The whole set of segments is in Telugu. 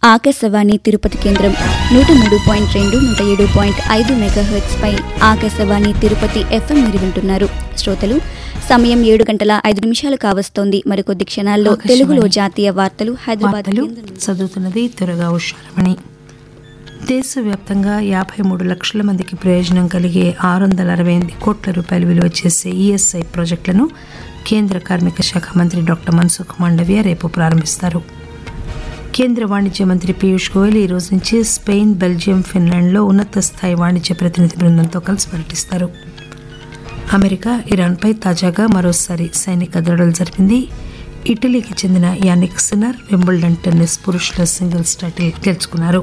ఆకాశవాణి తిరుపతి కేంద్రం నూట మూడు పాయింట్ రెండు నూట ఏడు పాయింట్ ఐదు మెగాహెర్ట్స్ పై ఆకాశవాణి తిరుపతి ఎఫ్ఎం మీరు వింటున్నారు శ్రోతలు సమయం ఏడు గంటల ఐదు నిమిషాలు కావస్తోంది మరికొద్ది క్షణాల్లో ఆకాశవాణి. తెలుగులో జాతీయ వార్తలు హైదరాబాద్ వార్తలు కేంద్రం నుంచి. చదువుతున్నది త్వరగా ఉషారమణి దేశవ్యాప్తంగా యాభై మూడు లక్షల మందికి ప్రయోజనం కలిగే ఆరు వందల అరవై ఎనిమిది కోట్ల రూపాయలు విలువ చేసే ఈఎస్ఐ ప్రాజెక్టులను కేంద్ర కార్మిక శాఖ మంత్రి డాక్టర్ మన్సుఖ్ మాండవ్య రేపు ప్రారంభిస్తారు కేంద్ర వాణిజ్య మంత్రి పీయూష్ గోయల్ ఈ రోజు నుంచి స్పెయిన్ బెల్జియం ఫిన్లాండ్లో ఉన్నత స్థాయి వాణిజ్య ప్రతినిధి బృందంతో కలిసి పర్యటిస్తారు అమెరికా ఇరాన్పై తాజాగా మరోసారి సైనిక దాడులు జరిపింది ఇటలీకి చెందిన యానిక్ సిన్నర్ వింబుల్డన్ టెన్నిస్ పురుషుల సింగిల్స్ టైటిల్ గెలుచుకున్నారు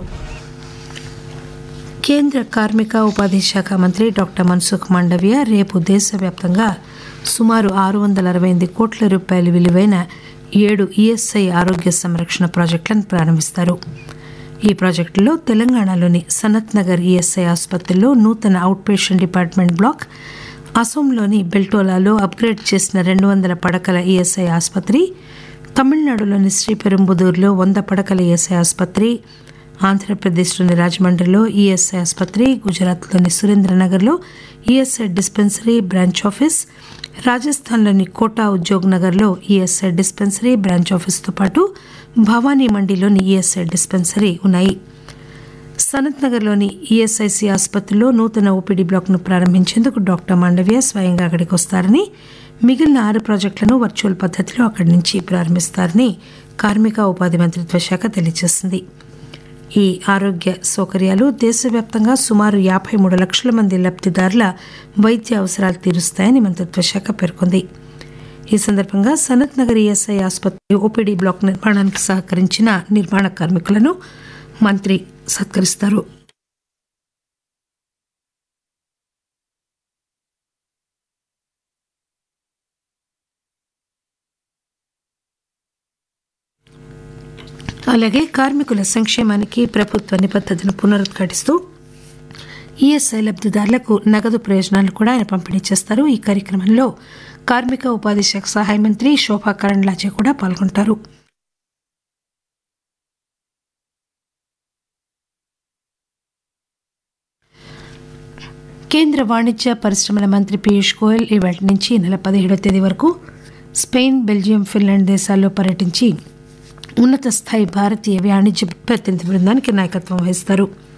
కేంద్ర కార్మిక ఉపాధి శాఖ మంత్రి డాక్టర్ మన్సుఖ్ మాండవ్య రేపు దేశవ్యాప్తంగా సుమారు ఆరు వందల అరవై ఎనిమిది కోట్ల రూపాయల విలువైన ఏడు ఈఎస్ఐ ఆరోగ్య సంరక్షణ ప్రాజెక్టులను ప్రారంభిస్తారు ఈ ప్రాజెక్టులో తెలంగాణలోని సనత్ నగర్ ఈఎస్ఐ ఆసుపత్రిలో నూతన అవుట్ పేషెంట్ డిపార్ట్మెంట్ బ్లాక్ అసోంలోని బెల్టోలాలో అప్గ్రేడ్ చేసిన రెండు వందల పడకల ఈఎస్ఐ ఆసుపత్రి తమిళనాడులోని శ్రీపెరుంబుదూరులో వంద పడకల ఈఎస్ఐ ఆసుపత్రి ఆంధ్రప్రదేశ్లోని రాజమండ్రిలో ఈఎస్ఐ ఆసుపత్రి గుజరాత్లోని సురేంద్రనగర్లో ఈఎస్ఐ డిస్పెన్సరీ బ్రాంచ్ ఆఫీస్ రాజస్థాన్లోని కోటా ఉద్యోగ్ నగర్లో ఈఎస్ఐ డిస్పెన్సరీ బ్రాంచ్ ఆఫీస్తో పాటు భవానీ మండిలోని ఈఎస్ఐ డిస్పెన్సరీ ఉన్నాయి సనత్ నగర్లోని ఈఎస్ఐసి ఆసుపత్రిలో నూతన ఓపీడీ బ్లాక్ను ప్రారంభించేందుకు డాక్టర్ మాండవ్య స్వయంగా అక్కడికి వస్తారని మిగిలిన ఆరు ప్రాజెక్టులను వర్చువల్ పద్ధతిలో అక్కడి నుంచి ప్రారంభిస్తారని కార్మిక ఉపాధి మంత్రిత్వ శాఖ తెలియజేసింది ఈ ఆరోగ్య సౌకర్యాలు దేశవ్యాప్తంగా సుమారు యాభై మూడు లక్షల మంది లబ్దిదారుల వైద్య అవసరాలు తీరుస్తాయని మంత్రిత్వ శాఖ పేర్కొంది ఈ సందర్భంగా సనత్ నగర్ ఈఎస్ఐ ఆసుపత్రి ఓపీడీ బ్లాక్ నిర్మాణానికి సహకరించిన నిర్మాణ కార్మికులను మంత్రి సత్కరిస్తారు అలాగే కార్మికుల సంక్షేమానికి ప్రభుత్వ నిబద్ధతను పునరుద్ఘాటిస్తూ ఈఎస్ఐ లబ్దిదారులకు నగదు ప్రయోజనాలు కూడా ఆయన పంపిణీ చేస్తారు ఈ కార్యక్రమంలో కార్మిక ఉపాధి శాఖ సహాయ మంత్రి శోభా కరణ్లాజే కూడా పాల్గొంటారు కేంద్ర వాణిజ్య పరిశ్రమల మంత్రి పీయూష్ గోయల్ ఇవాటి నుంచి ఈ నెల పదిహేడవ తేదీ వరకు స్పెయిన్ బెల్జియం ఫిన్లాండ్ దేశాల్లో పర్యటించి ఉన్నత స్థాయి భారతీయ వాణిజ్య ప్రతినిధి బృందానికి నాయకత్వం వహిస్తారు